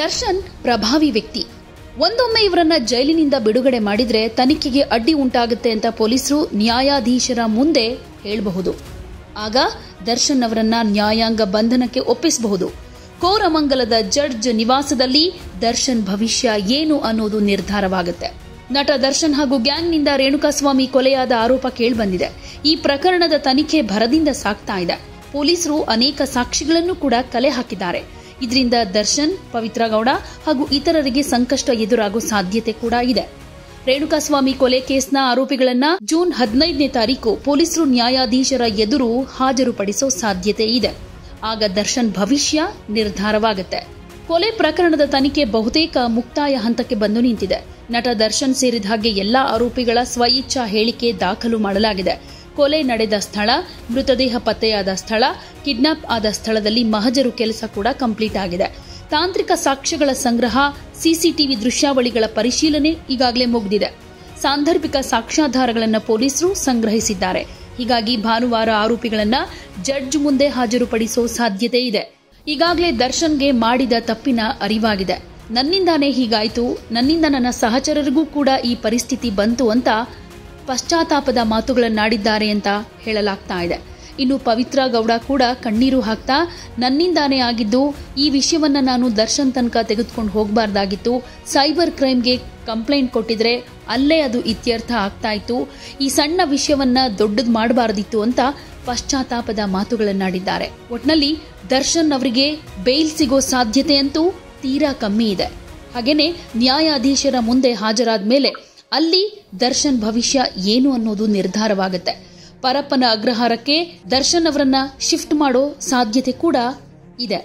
ದರ್ಶನ್ ಪ್ರಭಾವಿ ವ್ಯಕ್ತಿ ಒಂದೊಮ್ಮೆ ಇವರನ್ನ ಜೈಲಿನಿಂದ ಬಿಡುಗಡೆ ಮಾಡಿದ್ರೆ ತನಿಖೆಗೆ ಅಡ್ಡಿ ಉಂಟಾಗುತ್ತೆ ಅಂತ ಪೊಲೀಸರು ನ್ಯಾಯಾಧೀಶರ ಮುಂದೆ ಹೇಳಬಹುದು ಆಗ ದರ್ಶನ್ ಅವರನ್ನ ನ್ಯಾಯಾಂಗ ಬಂಧನಕ್ಕೆ ಒಪ್ಪಿಸಬಹುದು ಕೋರಮಂಗಲದ ಜಡ್ಜ್ ನಿವಾಸದಲ್ಲಿ ದರ್ಶನ್ ಭವಿಷ್ಯ ಏನು ಅನ್ನೋದು ನಿರ್ಧಾರವಾಗುತ್ತೆ ನಟ ದರ್ಶನ್ ಹಾಗೂ ಗ್ಯಾಂಗ್ನಿಂದ ರೇಣುಕಾಸ್ವಾಮಿ ಕೊಲೆಯಾದ ಆರೋಪ ಕೇಳಿಬಂದಿದೆ ಈ ಪ್ರಕರಣದ ತನಿಖೆ ಭರದಿಂದ ಸಾಗ್ತಾ ಇದೆ ಪೊಲೀಸರು ಅನೇಕ ಸಾಕ್ಷಿಗಳನ್ನು ಕೂಡ ಕಲೆ ಹಾಕಿದ್ದಾರೆ ಇದರಿಂದ ದರ್ಶನ್ ಪವಿತ್ರ ಗೌಡ ಹಾಗೂ ಇತರರಿಗೆ ಸಂಕಷ್ಟ ಎದುರಾಗೋ ಸಾಧ್ಯತೆ ಕೂಡ ಇದೆ ರೇಣುಕಾಸ್ವಾಮಿ ಕೊಲೆ ಕೇಸ್ನ ಆರೋಪಿಗಳನ್ನ ಜೂನ್ ಹದಿನೈದನೇ ತಾರೀಕು ಪೊಲೀಸರು ನ್ಯಾಯಾಧೀಶರ ಎದುರು ಹಾಜರುಪಡಿಸೋ ಸಾಧ್ಯತೆ ಇದೆ ಆಗ ದರ್ಶನ್ ಭವಿಷ್ಯ ನಿರ್ಧಾರವಾಗುತ್ತೆ ಕೊಲೆ ಪ್ರಕರಣದ ತನಿಖೆ ಬಹುತೇಕ ಮುಕ್ತಾಯ ಹಂತಕ್ಕೆ ಬಂದು ನಿಂತಿದೆ ನಟ ದರ್ಶನ್ ಸೇರಿದ ಹಾಗೆ ಎಲ್ಲಾ ಆರೋಪಿಗಳ ಸ್ವಇಚ್ಛಾ ಹೇಳಿಕೆ ದಾಖಲು ಮಾಡಲಾಗಿದೆ ಕೊಲೆ ನಡೆದ ಸ್ಥಳ ಮೃತದೇಹ ಪತ್ತೆಯಾದ ಸ್ಥಳ ಕಿಡ್ನಾಪ್ ಆದ ಸ್ಥಳದಲ್ಲಿ ಮಹಜರು ಕೆಲಸ ಕೂಡ ಕಂಪ್ಲೀಟ್ ಆಗಿದೆ ತಾಂತ್ರಿಕ ಸಾಕ್ಷ್ಯಗಳ ಸಂಗ್ರಹ ಸಿಸಿಟಿವಿ ದೃಶ್ಯಾವಳಿಗಳ ಪರಿಶೀಲನೆ ಈಗಾಗಲೇ ಮುಗಿದಿದೆ ಸಾಂದರ್ಭಿಕ ಸಾಕ್ಷ್ಯಾಧಾರಗಳನ್ನು ಪೊಲೀಸರು ಸಂಗ್ರಹಿಸಿದ್ದಾರೆ ಹೀಗಾಗಿ ಭಾನುವಾರ ಆರೋಪಿಗಳನ್ನ ಜಡ್ಜ್ ಮುಂದೆ ಹಾಜರುಪಡಿಸೋ ಸಾಧ್ಯತೆ ಇದೆ ಈಗಾಗಲೇ ದರ್ಶನ್ಗೆ ಮಾಡಿದ ತಪ್ಪಿನ ಅರಿವಾಗಿದೆ ನನ್ನಿಂದಾನೇ ಹೀಗಾಯ್ತು ನನ್ನಿಂದ ನನ್ನ ಸಹಚರರಿಗೂ ಕೂಡ ಈ ಪರಿಸ್ಥಿತಿ ಬಂತು ಅಂತ ಪಶ್ಚಾತ್ತಾಪದ ಮಾತುಗಳನ್ನಾಡಿದ್ದಾರೆ ಅಂತ ಹೇಳಲಾಗ್ತಾ ಇದೆ ಇನ್ನು ಪವಿತ್ರ ಗೌಡ ಕೂಡ ಕಣ್ಣೀರು ಹಾಕ್ತಾ ನನ್ನಿಂದಾನೇ ಆಗಿದ್ದು ಈ ವಿಷಯವನ್ನ ನಾನು ದರ್ಶನ್ ತನಕ ತೆಗೆದುಕೊಂಡು ಹೋಗಬಾರ್ದಾಗಿತ್ತು ಸೈಬರ್ ಕ್ರೈಮ್ಗೆ ಕಂಪ್ಲೇಂಟ್ ಕೊಟ್ಟಿದ್ರೆ ಅಲ್ಲೇ ಅದು ಇತ್ಯರ್ಥ ಆಗ್ತಾ ಇತ್ತು ಈ ಸಣ್ಣ ವಿಷಯವನ್ನ ದೊಡ್ಡದು ಮಾಡಬಾರದಿತ್ತು ಅಂತ ಪಶ್ಚಾತ್ತಾಪದ ಮಾತುಗಳನ್ನಾಡಿದ್ದಾರೆ ಒಟ್ನಲ್ಲಿ ದರ್ಶನ್ ಅವರಿಗೆ ಬೇಲ್ ಸಿಗೋ ಸಾಧ್ಯತೆ ಅಂತೂ ತೀರಾ ಕಮ್ಮಿ ಇದೆ ಹಾಗೇನೆ ನ್ಯಾಯಾಧೀಶರ ಮುಂದೆ ಹಾಜರಾದ ಮೇಲೆ ಅಲ್ಲಿ ದರ್ಶನ್ ಭವಿಷ್ಯ ಏನು ಅನ್ನೋದು ನಿರ್ಧಾರವಾಗುತ್ತೆ ಪರಪ್ಪನ ಅಗ್ರಹಾರಕ್ಕೆ ದರ್ಶನ್ ಅವರನ್ನ ಶಿಫ್ಟ್ ಮಾಡೋ ಸಾಧ್ಯತೆ ಕೂಡ ಇದೆ